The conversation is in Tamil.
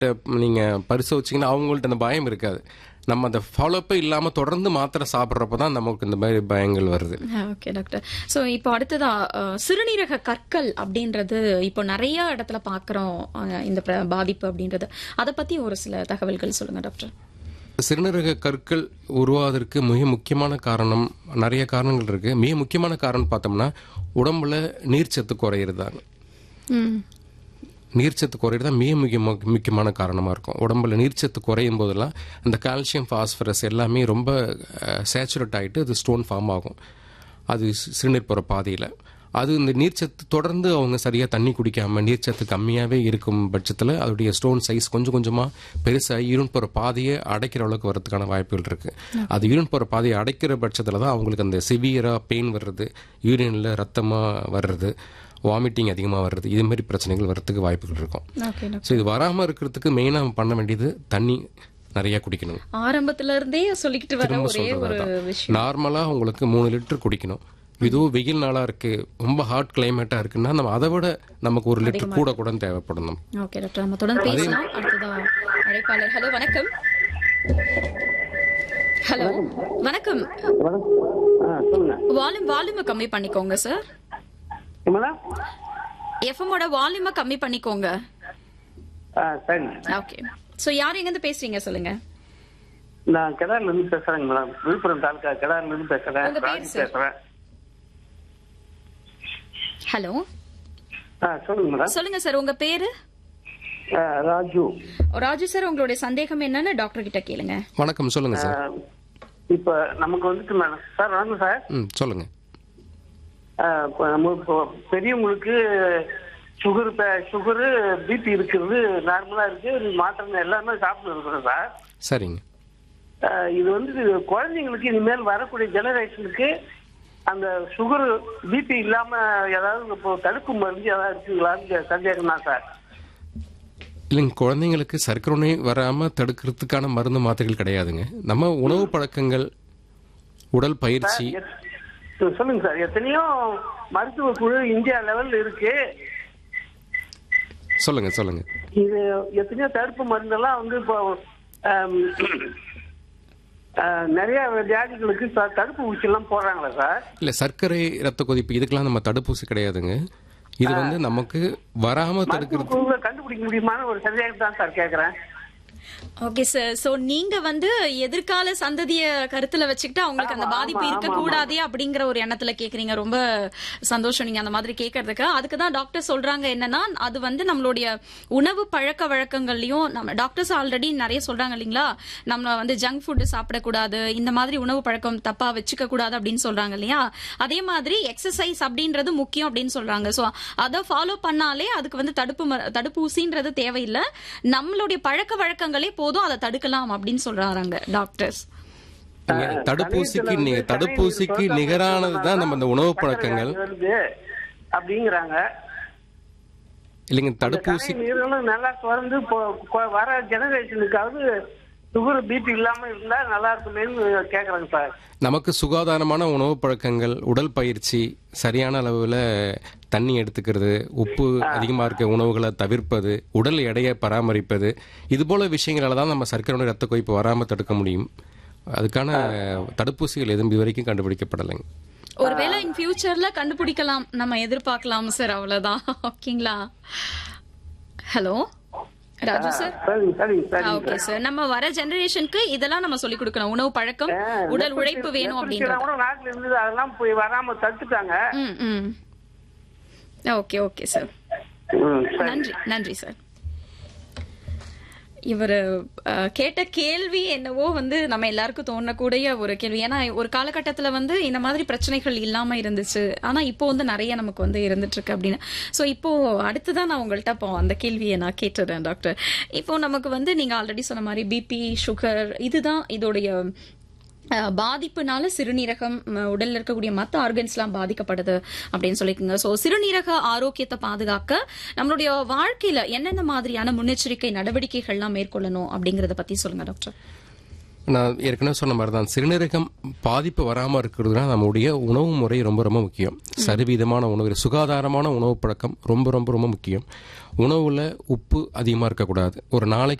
நீங்க பரிசோதிச்சீங்கன்னா அவங்கள்ட்ட அந்த பயம் இருக்காது நம்ம அந்த ஃபாலோப்பே இல்லாம தொடர்ந்து மாத்திரை சாப்பிட்றப்ப தான் நமக்கு இந்த மாதிரி பயங்கள் வருது ஓகே டாக்டர் ஸோ இப்போ அடுத்ததா அஹ், சிறுநீரக கற்கள் அப்படின்றது இப்போ நிறைய இடத்துல பார்க்குறோம் இந்த பிர- பாதிப்பு அப்படின்றது அதை பத்தி ஒரு சில தகவல்கள் சொல்லுங்க டாக்டர் சிறுநீரக கற்கள் உருவாவதற்கு மிக முக்கியமான காரணம் நிறைய காரணங்கள் இருக்கு மிக முக்கியமான காரணம் பார்த்தோம்னா உடம்புல நீர்ச்சத்து குறையிறதாங்க ம் நீர்ச்சத்து குறையிறது தான் மிக முக்கிய முக்கியமான காரணமாக இருக்கும் உடம்புல நீர்ச்சத்து குறையும் போதெல்லாம் அந்த கால்சியம் ஃபாஸ்பரஸ் எல்லாமே ரொம்ப சேச்சுரேட் ஆகிட்டு அது ஸ்டோன் ஃபார்ம் ஆகும் அது சி- சிறுநீர் போகிற பாதையில் அது இந்த நீர்ச்சத்து தொடர்ந்து அவங்க சரியாக தண்ணி குடிக்காமல் நீர்ச்சத்து கம்மியாகவே இருக்கும் பட்சத்தில் அதோடைய ஸ்டோன் சைஸ் கொஞ்சம் கொஞ்சமாக பெருசாகி யூரின் போகிற பாதையை அடைக்கிற அளவுக்கு வரதுக்கான வாய்ப்புகள் இருக்குது அது யூரின் போகிற பாதையை அடைக்கிற பட்சத்தில் தான் அவங்களுக்கு அந்த சிவியராக பெயின் வர்றது யூரினில் ரத்தமாக வர்றது வாமிட்டிங் அதிகமாக வர்றது இது மாதிரி பிரச்சனைகள் வர்றதுக்கு வாய்ப்புகள் இருக்கும் ஓகே டாக்டர் ஸோ இது வராமல் இருக்கிறதுக்கு மெயினாக பண்ண வேண்டியது தண்ணி நிறைய குடிக்கணும் ஆரம்பத்துல இருந்தே சொல்லிக்கிட்டு வர திரும்ப ஒரே ஒரு சொல்றது விஷயம் நார்மலாக உங்களுக்கு மூணு லிட்டர் குடிக்கணும் இதுவும் வெயில் நாளாக இருக்கு ரொம்ப ஹாட் கிளைமேட்டாக இருக்குன்னா நம்ம அதை விட நமக்கு ஒரு லிட்டர் கூட கூட தேவைப்படும் நம்ம ஓகே டாக்டர் நம்ம தொடர்ந்து பேசலாம் அடுத்ததா அழைப்பாளர் ஹலோ வணக்கம் ஹலோ வணக்கம் ஆ சொல்லுங்க வால்யூம் வால்யூமை கம்மி பண்ணிக்கோங்க சார் மேடம் எஃப்எம்மோட வால்யூமை கம்மி பண்ணிக்கோங்க ஆ சரி ஓகே சோ யார் எங்க இருந்து பேசுறீங்க சொல்லுங்க நான் கிடார்ல இருந்து பேசுறேங்க மேடம் விழுப்புரம் தாலுக்கா கிடார்ல இருந்து பேசுறேன் உங்க பேர் ராஜு சார்? பேசுறேன் ஹலோ ஆ சொல்லுங்க மேடம் சொல்லுங்க சார் உங்க பேரு ஆ, ராஜு ராஜு சார் உங்களுடைய சந்தேகம் என்னன்னு டாக்டர் கிட்ட கேளுங்க வணக்கம் சொல்லுங்க ஆ, சார் இப்ப நமக்கு வந்துட்டு மேடம் சார் வணக்கம் சார் ம் சொல்லுங்க ஆ, இப்ப நம்ம இப்போ பெரியவங்களுக்கு சுகர் சுகரு பிபி இருக்கிறது நார்மலா இருக்கு மாத்திரை எல்லாமே சாப்பிட்டு இருக்கிறோம் சார் சரிங்க ஆ, இது வந்து குழந்தைங்களுக்கு இனிமேல் வரக்கூடிய ஜெனரேஷனுக்கு அந்த சுகர் பிபி இல்லாம ஏதாவது இப்போ தடுப்பு மருந்து ஏதாவது இருக்குங்களான்னு சந்தேகம் தான் சார் இல்லைங்க குழந்தைங்களுக்கு சர்க்கரை நோய் வராமல் தடுக்கிறதுக்கான மருந்து மாத்திரைகள் கிடையாதுங்க நம்ம உணவு பழக்கங்கள் உடல் பயிற்சி எத்- சொல்லுங்க சார் எத்தனையோ மருத்துவ குழு இந்தியா லெவல்ல இருக்கு சொல்லுங்க சொல்லுங்க இது எத்தனையோ தடுப்பு மருந்தெல்லாம் வந்து இப்போ ஆம், ஆ, நிறைய வியாதிகளுக்கு த- தடுப்பு ஊசி எல்லாம் போடுறாங்களா சார் இல்லை சர்க்கரை ரத்த கொதிப்பு இதுக்கெல்லாம் நம்ம தடுப்பூசி கிடையாதுங்க இது வந்து நமக்கு வராமல் மருத்துவ தடுக்கிறது குழுவை கண்டுபிடிக்க முடியுமான்னு ஒரு சந்தேகம் தான் சார் கேக்குறேன் ஓகே சார் சோ நீங்க வந்து எதிர்கால சந்ததிய கருத்துல வச்சுக்கிட்டு அவங்களுக்கு அந்த ஆமா, பாதிப்பு ஆமா, இருக்க ஆமா, கூடாதே அப்படிங்கிற ஒரு எண்ணத்துல கேக்குறீங்க ரொம்ப சந்தோஷம் நீங்க அந்த மாதிரி கேக்குறதுக்கு அதுக்கு தான் டாக்டர் சொல்றாங்க என்னன்னா அது வந்து நம்மளுடைய உணவு பழக்க வழக்கங்கள்லயும் நம்ம டாக்டர்ஸ் ஆல்ரெடி நிறைய சொல்றாங்க இல்லைங்களா நம்ம வந்து ஜங்க் ஃபுட் சாப்பிடக்கூடாது இந்த மாதிரி உணவு பழக்கம் தப்பா வச்சுக்க கூடாது அப்படின்னு சொல்றாங்க இல்லையா அதே மாதிரி எக்ஸசைஸ் அப்படின்றது முக்கியம் அப்படின்னு சொல்றாங்க சோ அதை ஃபாலோ பண்ணாலே அதுக்கு வந்து தடுப்பு ம- தடுப்பூசின்றது தேவையில்லை நம்மளுடைய பழக்க வழக்கங்களே போதும் அதை தடுக்கலாம் அப்படின்னு சொல்றாங்க டாக்டர்ஸ் நீங்க தடுப்பூசிக்கு சமீபத்துல நீங்க வந்து தடுப்பூசிக்கு தண்ணீர் நிகரானது தான் நம்ம இந்த உணவு பழக்கங்கள் வருது அப்படிங்கிறாங்க இல்லைங்க இந்த தடுப்பூசி கரை நீர்களும் நல்லா திறந்து இப்போ கொ- வர ஜெனரேஷனுக்காவது சுகர் பிபி இல்லாம இருந்தா நல்லா இருக்குமேன்னு கேக்குறாங்க சார் நமக்கு சுகாதாரமான உணவு பழக்கங்கள் உடல் பயிற்சி சரியான அளவில் தண்ணி எடுத்துக்கிறது உப்பு அதிகமாக இருக்க உணவுகளை தவிர்ப்பது உடல் எடையை பராமரிப்பது இது போல விஷயங்களால தான் நம்ம சர்க்கரை நோய் ரத்த கொதிப்பு வராமல் தடுக்க முடியும் அதுக்கான தடுப்பூசிகள் எதுவும் இது வரைக்கும் கண்டுபிடிக்கப்படலைங்க ஒருவேளை இன் ஃபியூச்சர்ல கண்டுபிடிக்கலாம் நம்ம எதிர்பார்க்கலாம் சார் அவ்வளவுதான் ஓகேங்களா ஹலோ ராஜு சார் சரிங்க சரிங்க சரிங்க ஓகே சார் நம்ம வர ஜெனரேஷனுக்கு இதெல்லாம் நம்ம சொல்லி கொடுக்கணும் உணவு பழக்கம் உடல் உழைப்பு வேணும் அப்படின்றது கூட நாட்டுல இருந்தது அதெல்லாம் போய் வராம தடுத்துட்டாங்க ம் ம் ஓகே ஓகே சார் ம், சரி. நன்றி நன்றி சார் இவர் கேட்ட கேள்வி என்னவோ வந்து நம்ம எல்லாருக்கும் தோணக்கூடிய ஒரு கேள்வி ஏன்னா ஒரு காலகட்டத்தில் வந்து இந்த மாதிரி பிரச்சனைகள் இல்லாம இருந்துச்சு ஆனா இப்போ வந்து நிறைய நமக்கு வந்து இருந்துட்டு இருக்கு அப்படின்னு ஸோ இப்போ அடுத்துதான் நான் உங்கள்கிட்ட இப்போ அந்த கேள்வியை நான் கேட்டுறேன் டாக்டர் இப்போ நமக்கு வந்து நீங்க ஆல்ரெடி சொன்ன மாதிரி பிபி சுகர் இதுதான் இதோடைய அஹ், பாதிப்புனால சிறுநீரகம் ம, உடல்ல இருக்கக்கூடிய மற்ற ஆர்கன்ஸ்லாம் பாதிக்கப்படுது அப்படின்னு சொல்லிக்கோங்க ஸோ சிறுநீரக ஆரோக்கியத்தை பாதுகாக்க நம்மளுடைய வாழ்க்கையில என்னென்ன மாதிரியான முன்னெச்சரிக்கை நடவடிக்கைகள்லாம் மேற்கொள்ளணும் அப்படிங்கறத பத்தி சொல்லுங்க டாக்டர் நான் ஏற்கனவே சொன்ன மாதிரி தான் சிறுநீரகம் பாதிப்பு வராமல் இருக்கிறதுனா நம்முடைய உணவு முறை ரொம்ப ரொம்ப முக்கியம் சரிவிதமான உணவு சுகாதாரமான உணவு பழக்கம் ரொம்ப ரொம்ப ரொம்ப முக்கியம் உணவில் உப்பு அதிகமாக இருக்கக்கூடாது ஒரு நாளைக்கு